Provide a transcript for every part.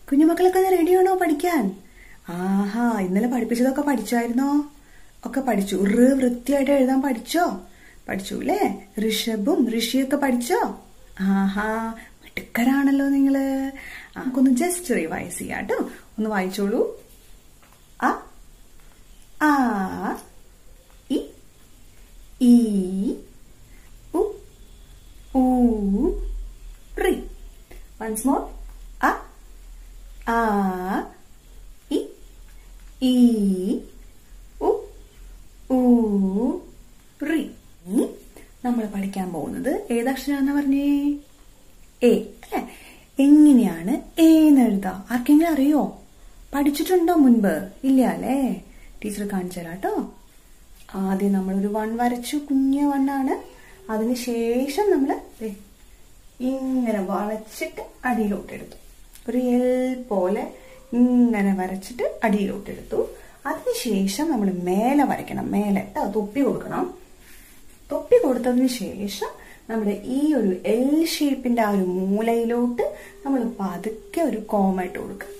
കുഞ്ഞുമക്കളൊക്കെ റെഡിയാണോ പഠിക്കാൻ ആഹാ ഇന്നലെ പഠിപ്പിച്ചതൊക്കെ പഠിച്ചായിരുന്നോ ഒക്കെ പഠിച്ചു റ് വൃത്തിയായിട്ട് എഴുതാൻ പഠിച്ചോ പഠിച്ചു അല്ലേ ഋഷഭും ഋഷിയൊക്കെ പഠിച്ചോ ആഹാ മിടുക്കരാണല്ലോ നിങ്ങള് ആ, നമുക്കൊന്ന് ജസ്റ്റ് റിവൈസ് ചെയ്യാം കേട്ടോ ഒന്ന് വായിച്ചോളൂ അ ആ ഇ ഈ ഉ ഊ റി വൺസ് മോർ അ ആ ഇ ഈ ഉ ഊ റി നമ്മൾ പഠിക്കാൻ പോകുന്നത് ഏതക്ഷരാന്ന് പറഞ്ഞേ എ അല്ലെ എങ്ങനെയാണ് എ എന്ന് എഴുതാ ആർക്കെങ്കിലും അറിയോ പഠിച്ചിട്ടുണ്ടോ മുൻപ് ഇല്ല അല്ലേ ടീച്ചർ കാണിച്ചു തരാം കേട്ടോ ആദ്യം നമ്മളൊരു വൺ വരച്ചു കുഞ്ഞ വണ്ണാണ് അതിനുശേഷം നമ്മൾ ഇങ്ങനെ വളച്ചിട്ട് അടിയിലോട്ട് എടുത്തു ഒരു എൽ പോലെ ഇങ്ങനെ വരച്ചിട്ട് അടിയിലോട്ട് എടുത്തു അതിനുശേഷം നമ്മൾ മേലെ വരയ്ക്കണം മേലെ ട്ടോ, തൊപ്പി കൊടുക്കണം തൊപ്പി കൊടുത്തതിന് ശേഷം നമ്മുടെ ഈ ഒരു എൽ ഷേപ്പിന്റെ ആ ഒരു മൂലയിലോട്ട് നമ്മൾ പതുക്കെ ഒരു കോമ ഇട്ട് കൊടുക്കുക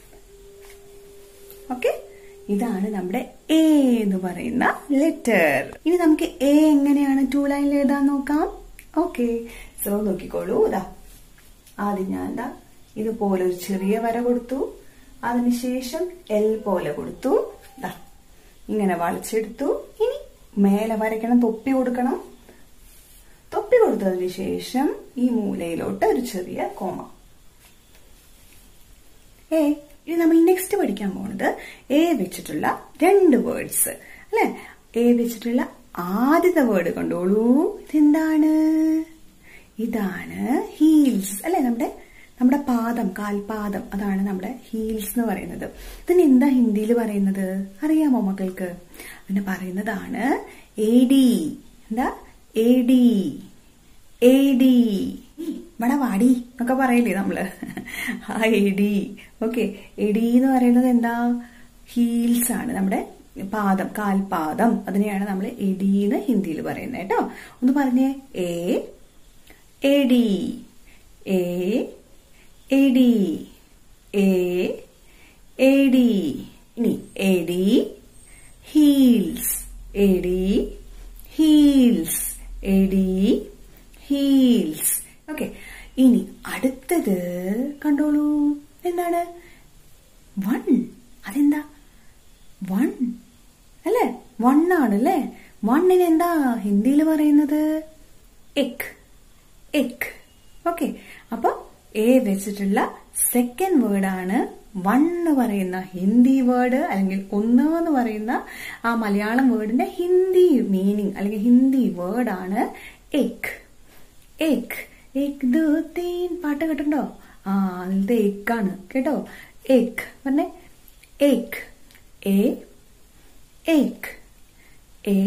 ഓക്കെ ഇതാണ് നമ്മുടെ എ എന്ന് പറയുന്ന ലെറ്റർ ഇനി നമുക്ക് എ എങ്ങനെയാണ് ടു ലൈനിൽ എഴുതാൻ നോക്കാം ഓക്കെ സോ നോക്കിക്കോളൂ ഇതാ ആദ്യം ഞാൻ എന്താ ഇതുപോലെ ഒരു ചെറിയ വര കൊടുത്തു അതിനുശേഷം എൽ പോലെ കൊടുത്തു ദാ ഇങ്ങനെ വളച്ചെടുത്തു ഇനി മേലെ വരയ്ക്കണം തൊപ്പി കൊടുക്കണം തൊപ്പി കൊടുത്തതിന് ശേഷം ഈ മൂലയിലോട്ട് ഒരു ചെറിയ കോമ എ ഇനി നമ്മൾ നെക്സ്റ്റ് പഠിക്കാൻ പോകുന്നത് എ വെച്ചിട്ടുള്ള രണ്ട് വേർഡ്സ് അല്ലെ എ വെച്ചിട്ടുള്ള ആദ്യത്തെ വേർഡ് കണ്ടോളൂ ഇതെന്താണ് ഇതാണ് ഹീൽസ് അല്ലെ നമ്മുടെ നമ്മുടെ പാദം കാൽപാദം അതാണ് നമ്മുടെ ഹീൽസ് എന്ന് പറയുന്നത് ഇതിന് എന്താ ഹിന്ദിയിൽ പറയുന്നത് അറിയാമോ മക്കൾക്ക് അതിന് പറയുന്നതാണ് എ ഡി എന്താ എ ഡി എ ഡി ഇവിടെ വാടി എന്നൊക്കെ പറയില്ലേ നമ്മള് ആ A D okay A D എന്ന് പറയുന്നത് എന്താ ഹീൽസ് ആണ് നമ്മുടെ പാദം കാൽപാദം അതിനെയാണ് നമ്മൾ എ ഡി എന്ന് ഹിന്ദിയിൽ പറയുന്നത് കേട്ടോ ഒന്ന് പറഞ്ഞേ A A D A A D A A D ഇനി A D heels A D heels A D heels okay ഇനി അടുത്തത് കണ്ടോളൂ എന്താണ് വൺ അതെന്താ വൺ അല്ലേ വൺ ആണ് അല്ലേ വണ്ണിന് എന്താ ഹിന്ദിയിൽ പറയുന്നത് എക് എക് ഓക്കെ അപ്പൊ എ വെച്ചിട്ടുള്ള സെക്കൻഡ് വേർഡാണ് വൺ എന്ന് പറയുന്ന ഹിന്ദി വേർഡ് അല്ലെങ്കിൽ ഒന്ന് എന്ന് പറയുന്ന ആ മലയാളം വേർഡിന്റെ ഹിന്ദി മീനിങ് അല്ലെങ്കിൽ ഹിന്ദി വേർഡാണ് എക് എക് എക് ദോ തീൻ പാട്ട് കേട്ടിട്ടുണ്ടോ ആ അതിലത്തെ എക്കാണ് കേട്ടോ എക് പറഞ്ഞേ എക് എ എക് എ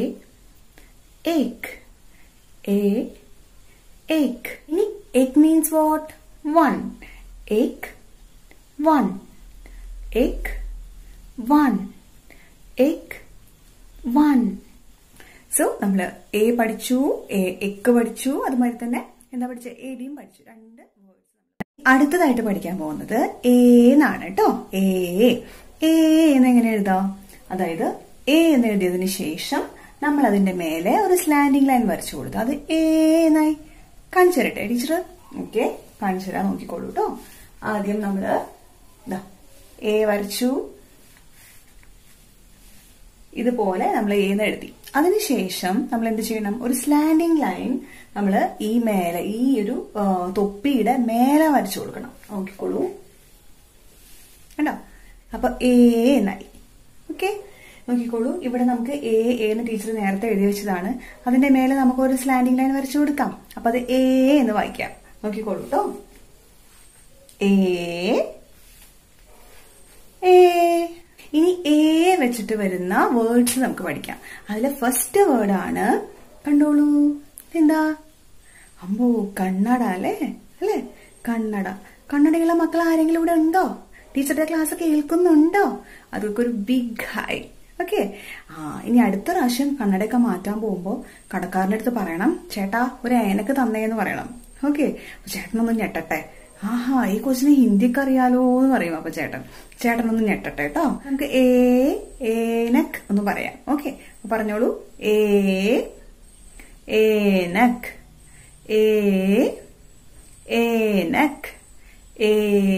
എക് എ egg. ഇനി egg means what? One. Egg. One. Egg. One. Egg. One. So നമ്മൾ എ പഠിച്ചു എ എക്ക് പഠിച്ചു അതുമാതിരി തന്നെ എന്താ പഠിച്ച എ ഡിയും പഠിച്ചു രണ്ട് വേർഡ്സ് അടുത്തതായിട്ട് പഠിക്കാൻ പോകുന്നത് എ എന്നാണ് കേട്ടോ എ എ എന്ന് എങ്ങനെ എഴുതാം അതായത് എ എന്ന് എഴുതിയതിനു ശേഷം നമ്മൾ അതിന്റെ മേലെ ഒരു സ്ലാൻഡിംഗ് ലൈൻ വരച്ചു കൊടുത്തു അത് എ എന്നായി കാണിച്ചു തരട്ടെ ടീച്ചർ ഓക്കെ കാണിച്ചു തരാൻ നോക്കിക്കോളൂ കേട്ടോ ആദ്യം നമ്മള് ഇതാ എ വരച്ചു ഇതുപോലെ നമ്മൾ ഏന്ന് എഴുതി അതിനുശേഷം നമ്മൾ എന്ത് ചെയ്യണം ഒരു സ്ലാൻഡിംഗ് ലൈൻ നമ്മൾ ഈ മേലെ ഈ ഒരു ആ, തൊപ്പിയുടെ മേലെ വരച്ചു കൊടുക്കണം നോക്കിക്കോളൂ കണ്ടോ അപ്പൊ എ എന്നായി ഓക്കെ നോക്കിക്കോളൂ ഇവിടെ നമുക്ക് എ എന്ന് ടീച്ചർ നേരത്തെ എഴുതി വെച്ചതാണ് അതിന്റെ മേലെ നമുക്ക് ഒരു സ്ലാൻഡിംഗ് ലൈൻ വരച്ചു കൊടുക്കാം അപ്പൊ അത് എ എന്ന് വായിക്കാം നോക്കിക്കോളൂ കേട്ടോ എ എ ഇനി എ വെച്ചിട്ട് വരുന്ന വേർഡ്സ് നമുക്ക് പഠിക്കാം അതിലെ ഫസ്റ്റ് വേർഡാണ് കണ്ടോളൂ എന്താ അമ്പോ കണ്ണട അല്ലേ അല്ലേ കണ്ണട കണ്ണടയുള്ള മക്കൾ ആരെങ്കിലും ഇവിടെ ഉണ്ടോ ടീച്ചറുടെ ക്ലാസ് കേൾക്കുന്നുണ്ടോ അതൊക്കെ ഒരു ബിഗ് ഹൈ ഓക്കെ ആ ഇനി അടുത്ത പ്രാവശ്യം കണ്ണടയൊക്കെ മാറ്റാൻ പോകുമ്പോൾ കടക്കാരൻ്റെ അടുത്ത് പറയണം ചേട്ടാ ഒരു ഏനക്ക് തന്നേന്ന് പറയണം ഓക്കെ ചേട്ടനൊന്ന് ഞെട്ടട്ടെ ആഹാ ഈ കൊച്ചിന് ഹിന്ദിക്ക് അറിയാലോ എന്ന് പറയും അപ്പൊ ചേട്ടൻ ചേട്ടൻ ഒന്ന് ഞെട്ടട്ടെ കേട്ടോ നമുക്ക് ഏ ഏനക് ഒന്ന് പറയാം ഓക്കെ പറഞ്ഞോളൂ ഏ ഏനക് ഏ ഏനക് ഏ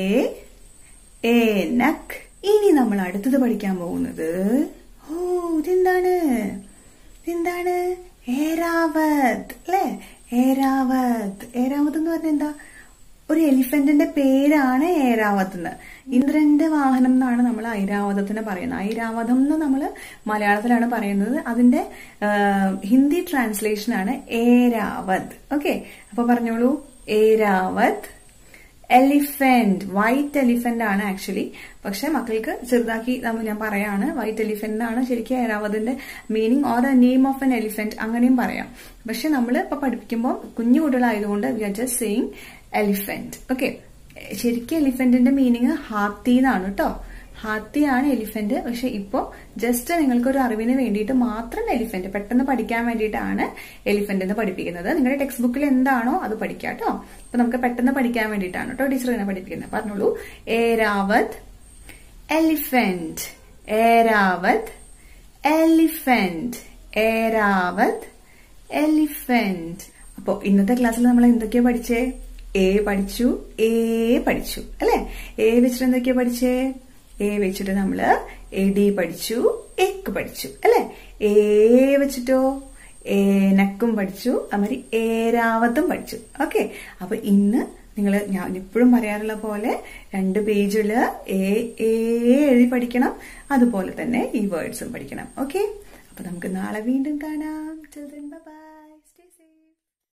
ഏനക് ഇനി നമ്മൾ അടുത്തത് പഠിക്കാൻ പോകുന്നത് ഓ ഇതെന്താണ് ഇതെന്താണ് ഏരാവത് അല്ലേ ഏരാവത് ഏരാവത് എന്ന് പറഞ്ഞാൽ എന്താ ഒരു എലിഫന്റിന്റെ പേരാണ് ഏരാവത് എന്ന് ഇന്ദ്രന്റെ വാഹനം എന്നാണ് നമ്മൾ ഐരാവതത്തിന് പറയുന്നത് ഐരാവതം എന്ന് നമ്മൾ മലയാളത്തിലാണ് പറയുന്നത് അതിന്റെ ആ, ഹിന്ദി ട്രാൻസ്ലേഷൻ ആണ് ഏരാവത് ഓക്കെ അപ്പൊ പറഞ്ഞോളൂ ഏരാവത് എലിഫന്റ് വൈറ്റ് എലിഫന്റ് ആണ് ആക്ച്വലി പക്ഷെ മക്കൾക്ക് ചെറുതാക്കി നമ്മ- ഞാൻ പറയാണ് വൈറ്റ് എലിഫന്റ് എന്നാണ് ശരിക്കും ഏരാവതിന്റെ meaning or the name of an elephant അങ്ങനെയും പറയാം പക്ഷെ നമ്മൾ ഇപ്പൊ പഠിപ്പിക്കുമ്പോൾ കുഞ്ഞു കുട്ടികളായതുകൊണ്ട് we are just saying elephant okay ശരിക്കും എലിഫന്റിന്റെ മീനിങ് ഹാത്തി എന്നാണ് കേട്ടോ ഹാത്തിയാണ് എലിഫന്റ് പക്ഷെ ഇപ്പോ ജസ്റ്റ് നിങ്ങൾക്ക് ഒരു അറിവിന് വേണ്ടിയിട്ട് മാത്രം എലിഫന്റ് പെട്ടെന്ന് പഠിക്കാൻ വേണ്ടിയിട്ടാണ് എലിഫന്റ് എന്ന് പഠിപ്പിക്കുന്നത് നിങ്ങളുടെ ടെക്സ്റ്റ് ബുക്കിൽ എന്താണോ അത് പഠിക്കാം കേട്ടോ ഇപ്പൊ നമുക്ക് പെട്ടെന്ന് പഠിക്കാൻ വേണ്ടിയിട്ടാണ് കേട്ടോ ടീച്ചർ ഇങ്ങനെ പഠിപ്പിക്കുന്നത് പറഞ്ഞോളൂ Airavat elephant Airavat elephant Airavat elephant അപ്പോ ഇന്നത്തെ ക്ലാസ്സിൽ നമ്മൾ എന്തൊക്കെയാ പഠിച്ചേ എ പഠിച്ചു എ പഠിച്ചു അല്ലെ എ വെച്ചിട്ട് എന്തൊക്കെയാ പഠിച്ചേ എ വെച്ചിട്ട് നമ്മള് എ ഡി പഠിച്ചു എക്ക് പഠിച്ചു അല്ലെ എ വെച്ചിട്ടോ ഏനക്കും പഠിച്ചു അതുമാതിരി ഏരാവത്തും പഠിച്ചു ഓക്കെ അപ്പൊ ഇന്ന് നിങ്ങൾ ഞാൻ എപ്പോഴും പറയാറുള്ള പോലെ രണ്ട് പേജില് എ എ എഴുതി പഠിക്കണം അതുപോലെ തന്നെ ഈ വേർഡ്സും പഠിക്കണം ഓക്കെ അപ്പൊ നമുക്ക് നാളെ വീണ്ടും കാണാം ബൈ